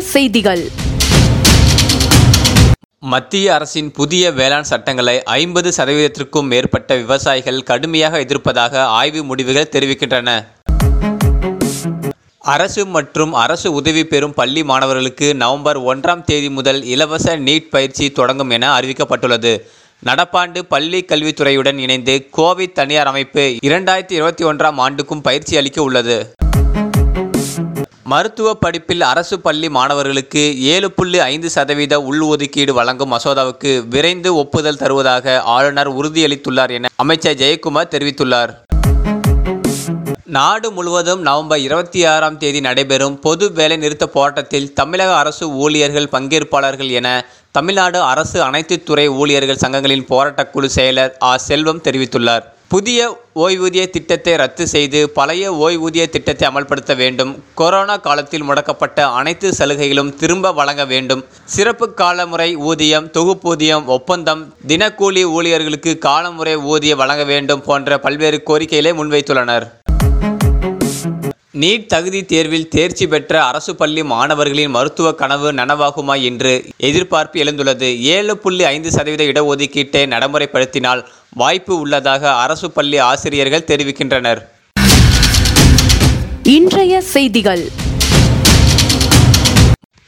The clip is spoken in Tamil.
செய்திகள் மத்திய அரசின் புதிய வேளாண் சட்டங்களை ஐம்பது சதவீதத்திற்கும் மேற்பட்ட விவசாயிகள் கடுமையாக எதிர்ப்பதாக ஆய்வு முடிவுகள் தெரிவிக்கின்றன அரசு மற்றும் அரசு உதவி பெறும் பள்ளி மாணவர்களுக்கு நவம்பர் ஒன்றாம் தேதி முதல் இலவச நீட் பயிற்சி தொடங்கும் என அறிவிக்கப்பட்டுள்ளது நடப்பாண்டு பள்ளி கல்வித்துறையுடன் இணைந்து கோவை தனியார் அமைப்பு இரண்டாயிரத்தி இருபத்தி ஒன்றாம் ஆண்டுக்கும் பயிற்சி அளிக்க உள்ளது மருத்துவ படிப்பில் அரசு பள்ளி மாணவர்களுக்கு ஏழு புள்ளி ஐந்து சதவீத உள்ஒதுக்கீடு வழங்கும் மசோதாவுக்கு விரைந்து ஒப்புதல் தருவதாக ஆளுநர் உறுதியளித்துள்ளார் என அமைச்சர் ஜெயக்குமார் தெரிவித்துள்ளார் நாடு முழுவதும் நவம்பர் இருபத்தி ஆறாம் தேதி நடைபெறும் பொது வேலை நிறுத்த போராட்டத்தில் தமிழக அரசு ஊழியர்கள் பங்கேற்பாளர்கள் என தமிழ்நாடு அரசு அனைத்து துறை ஊழியர்கள் சங்கங்களின் போராட்டக்குழு செயலர் ஆ செல்வம் தெரிவித்துள்ளார் புதிய ஓய்வூதிய திட்டத்தை ரத்து செய்து பழைய ஓய்வூதிய திட்டத்தை அமல்படுத்த வேண்டும் கொரோனா காலத்தில் முடக்கப்பட்ட அனைத்து சலுகைகளும் திரும்ப வழங்க வேண்டும் சிறப்பு காலமுறை ஊதியம் தொகுப்பூதியம் ஒப்பந்தம் தினக்கூலி ஊழியர்களுக்கு காலமுறை ஊதியம் வழங்க வேண்டும் போன்ற பல்வேறு கோரிக்கைகளை முன்வைத்துள்ளனர் நீட் தகுதி தேர்வில் தேர்ச்சி பெற்ற அரசு பள்ளி மாணவர்களின் மருத்துவ கனவு நனவாகுமா என்று எதிர்பார்ப்பு எழுந்துள்ளது ஏழு புள்ளி ஐந்து சதவீத இடஒதுக்கீட்டை நடைமுறைப்படுத்தினால் வாய்ப்பு உள்ளதாக அரசு பள்ளி ஆசிரியர்கள் தெரிவிக்கின்றனர் இன்றைய செய்திகள்